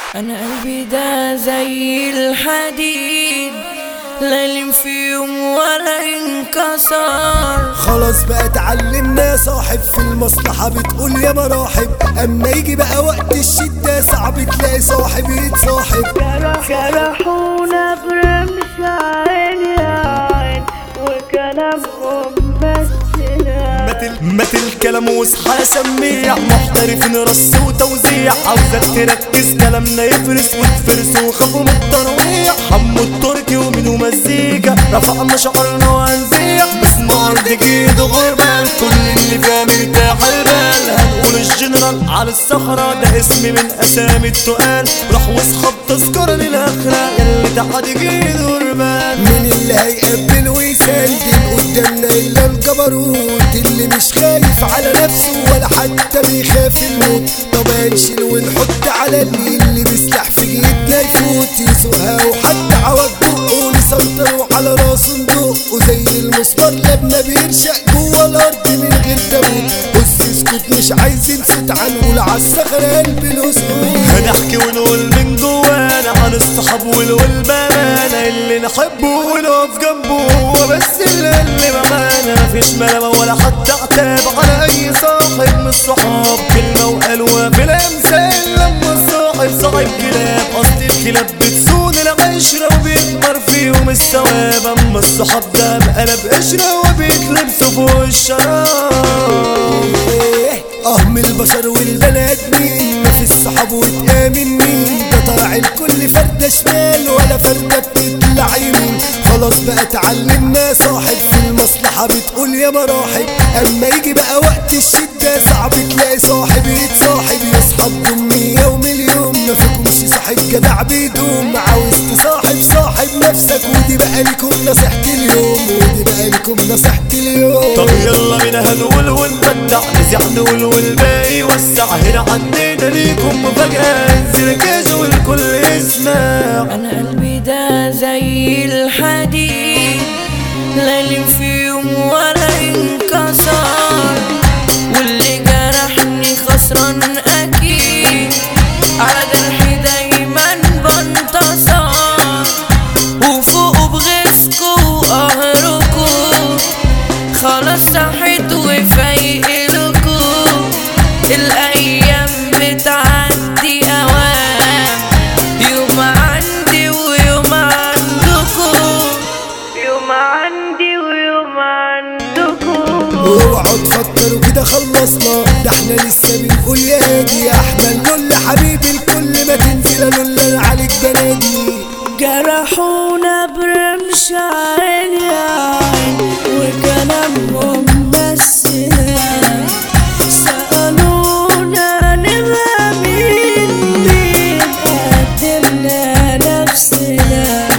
انا قلبي ده زي الحديد لا يلم في يوم ولا انكسر خلاص بقى اتعلمنا صاحب في المصلحة بتقول يا مراحب اما يجي بقى وقت الشدة صعب تلاقي صاحب يتصاحب جرحونا برمش عين يا عين وكلامهم مسنا متل متل كلام وصحى سميع محترفين رص وتوزيع عاوزك تركز كلامنا يفرس وتفرس وخافوا من الترويع حمو التركي ومنه مزيكا رفعنا شعرنا وهنزيع باسم ارض جيد غربان كل اللي فيها مرتاح البال هنقول الجنرال على الصخرة ده اسم من اسامي التقال راح واصحاب تذكرة للاخرة يلي تحت جيد غربان مين اللي هيقبل ويسندل قدامنا الا الجبروت اللي مش خايف على نفسه ولا حتى بيخاف الموت طب هنشيل ونحط على اللي اللي بيسلح في جيبنا يفوت يسوقها وحتى عوج بقه نسيطروا على راسه ندقه زي المسمار لبنا بيرشق جوه الارض من غير تابوت بص اسكت مش عايزين صوت هنقول عالصخرة قلب الاسود هنحكي ونقول من جوانا عن الصحاب والبامانة اللي نحبه ونقف جنبه هو بس اللي اللي معانا مفيش ملامة ولا حتى عتاب على أي صاحب من الصحاب كلمة وقالوها في الأمثال لما الصاحب صاحب كلاب قصد الكلاب بتسون العشرة وبيكبر فيهم الثواب أما الصحاب ده بقلب قشرة وبيتلبسوا فوق الشراب ايه اه من البشر والبنات مين ما في الصحاب وتآمن مين ده طلع الكل فردة شمال ولا فردة بتطلع يمين خلاص بقى اتعلمنا صاحب في المصلحة بتقول يا مراحب اما يجي بقى وقت الشدة صعب تلاقي صاحب يتصاحب يصحاب دمية ومليون ما فيكمش صاحب جدع بيدوم عاوز تصاحب صاحب نفسك ودي بقى لكم نصيحتي اليوم ودي بقى لكم نصيحتي اليوم طب يلا بينا هنقول ونبدع نزيع نقول والباقي وسع هنا عندنا ليكم مفاجأة انزل كاش والكل يسمع انا قلبي ده زي الحديد لا يلم في يوم ولا انكسر واللي جرحني خسران اكيد على جرحي دايما بنتصر وفوق بغيظكوا وقهركوا خلاص صحيت وفايقلكوا الايام بتعدي اوام يوم عندي ويوم عندكوا يوم عندي ويوم عندكم اوعوا تفكروا كده خلصنا ده احنا لسه بنقول يا هادي يا احمد كل حبيبي الكل ما تنزل لولا عليك بنادي جرحونا برمش عين يا عين وكلامهم مسنا سألونا نبقى مين مين قدمنا نفسنا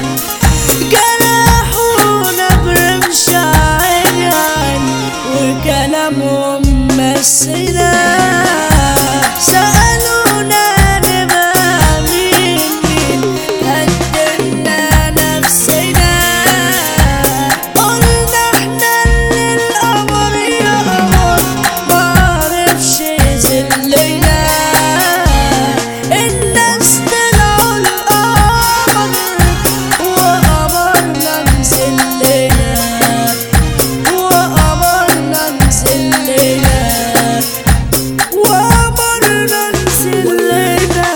جرحونا برمش عين عين وكلامهم مسنا سألونا نبقى مين مين قدمنا نفسنا قلنا احنا اللي القمر يا قمر معرفش يذلنا الناس طلعوا القمر وقمرنا مذلنا وقمرنا مذلنا وقمرنا مذلنا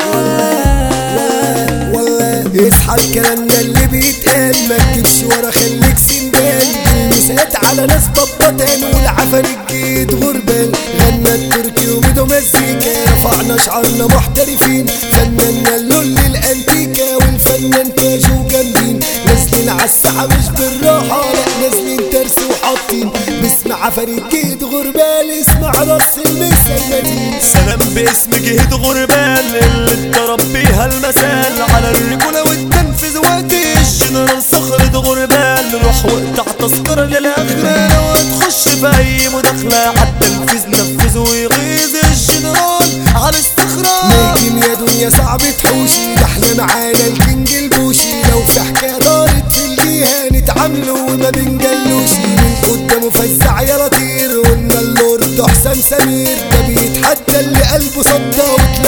والله اصحى الكلامنا اللي بيتقال ما تجيبش ورا خليك سندال المسات على ناس بطتان والعفن الجيد غربال غنى التركي وميدو مزيكا رفعنا شعرنا محترفين فننا اللول الانتيكا والفنان كاجو جامدين نازلين عالساحة مش بالراحة لا نازلين ترس وحاطين باسم عفن الجيد غربال اسمع راس المسا المدين سلام باسم جهد غربان اللي اتضرب بيها المثال على الرجولة والتنفيذ وقت الجنرال صخرة غربان روح واقطع تذكرة للآخرة لو هتخش في أي مداخلة عالتنفيذ نفذ ويغيظ الجنرال على الصخرة لكن يا دنيا صعب تحوشي ده احنا معانا الكينج البوشي لو في حكاية دارت في الجهة نتعاملوا وما بنجلوش من قدامه فزع يا لطير قلنا اللورد حسام سمير ده بيتحدى اللي قلبه صدى وتلموا في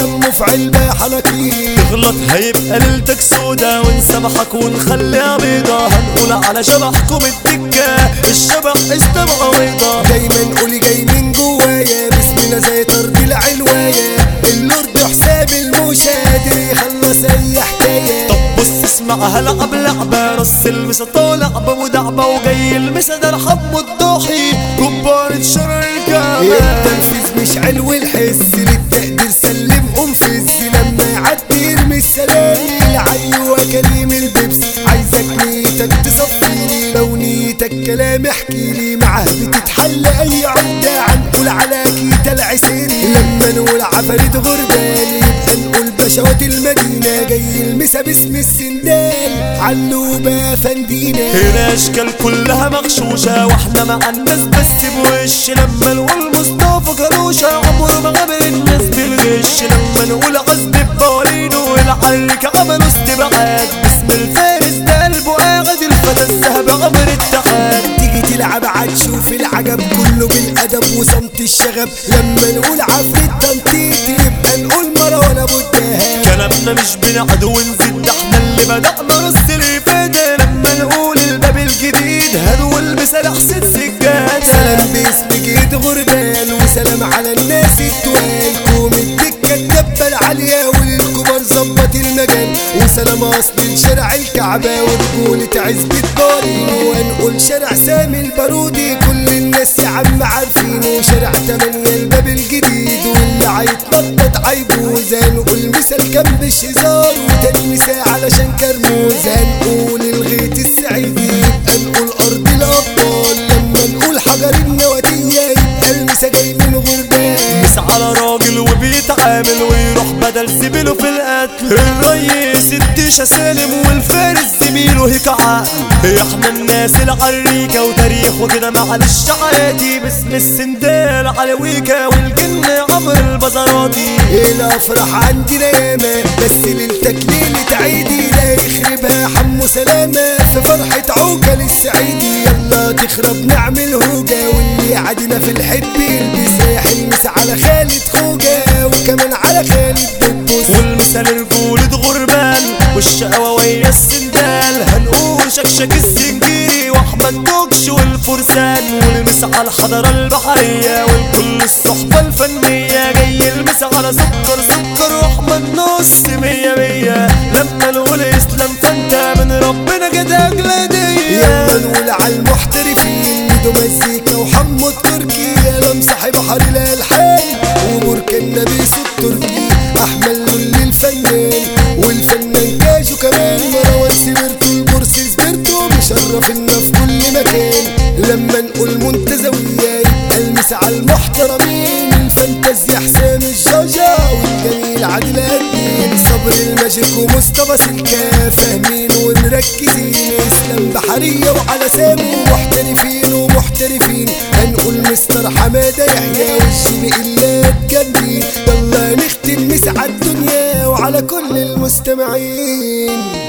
علبة حنكير تغلط هيبقى ليلتك سودا ونسامحك ونخليها بيضة هنقول على شبحكم الدكة الشبح استمع بيضة دايما قولي جاي من جوايا باسمنا زي طرد العلواية اللورد حساب الموشى قادر يخلص اي حكاية طب بص اسمعها لعب لعبة رص المسا طالع بمدعبة وجاي المسا ده الحب الضاحي كبارة شر الكعبة التنفيذ مش علو الحس للتقدير سلم انفذ لما يعدي يرمي السلام العيوة كريم البيبس عايزك نيتك تصفيني لو نيتك كلام احكيلي معاه بتتحل اي عقدة هنقول على كيتا العسيري لما نقول عفاريت غربان يبقى نقول بشوات المدينة جاي المسا باسم السندال علوبة فندينا هنا اشكال كلها مغشوشة واحنا مع الناس بس بوش لما نقول مصطفى كروشة عمره ما قابل الناس بالغش لما نقول عزب ببوالينه والعرك عملوا استبعاد باسم الفارس ده قلبه قاعد الفتى الذهب عمر اتحاد تيجي تلعب عاد شوف العجب كله بالادب وصمت الشغب لما نقول عفريت تنطيط يبقى نقول مروان ابو الدهب كلامنا مش بنعد ونزيد ده احنا اللي بدأنا رص الإفادة لما نقول الباب الجديد هدو المثال حسين سجاد سلام باسم جيد غربان وسلام على الناس التوال قوم الدكة الدبة العالية وللكبار ظبط المجال وسلام اصل لشارع الكعبة ورجولة عزبة بارين وهنقول شارع سامي البارودي كل الناس يا عم عارفينه شارع تمانية الباب الجديد واللي عيتنطط عيبوز هنقول مثال كان مش هزار وتاني مثال علشان كرموز هنقول الغيط السعيدي يبقى نقول ارض الابطال لما نقول حجر النواتية يبقى المسا جاي من غربان مس على راجل وبيتعامل ويروح بدل زميله في القتل الريس الديشة سالم والفارس زميله هيك عقل احنا الناس العريكة وتاريخ وكده معلش عادي باسم السندال على ويكا والجن عمر البزراتي الافراح عندنا ياما بس ليلتك ليلة عيدي لا يخربها حمو سلامة في فرحة عوكة للسعيدي يلا تخرب نعمل هوجة واللي عدنا في الحب يلبس يحلمس على خالد خوجة وكمان على خالد دبوس والمثال رجولة غربان والشقوة ويا السندال هنقول شكشك السنجيري واحمد دوكش والفرسان والمس على الحضارة البحرية والكل الصحبة الفنية جاي المس على سكر سكر واحمد نص مية مية لما نقول اسلام فانت من ربنا كده اجلادية يلا نقول على المحترفين ميدو مزيكا وحمو التركي يا لمسح بحر الالحان وبركان نبيس التركي احمد لولي الفنان والفنان كاجو كمان مروان سبرتو البورس سبرتو مشرفنا في كل مكان لما نقول منتزوية يبقى المس على المحترمين الفانتازيا حسام الجوجة والجميل عادل قديم صبر الماجيك ومصطفى سلكا فاهمين ومركزين اسلام بحرية وعلى سامو محترفين ومحترفين هنقول مستر حمادة يحيى والجيم إلا جنبي يلا نختم مسعى الدنيا وعلى كل المستمعين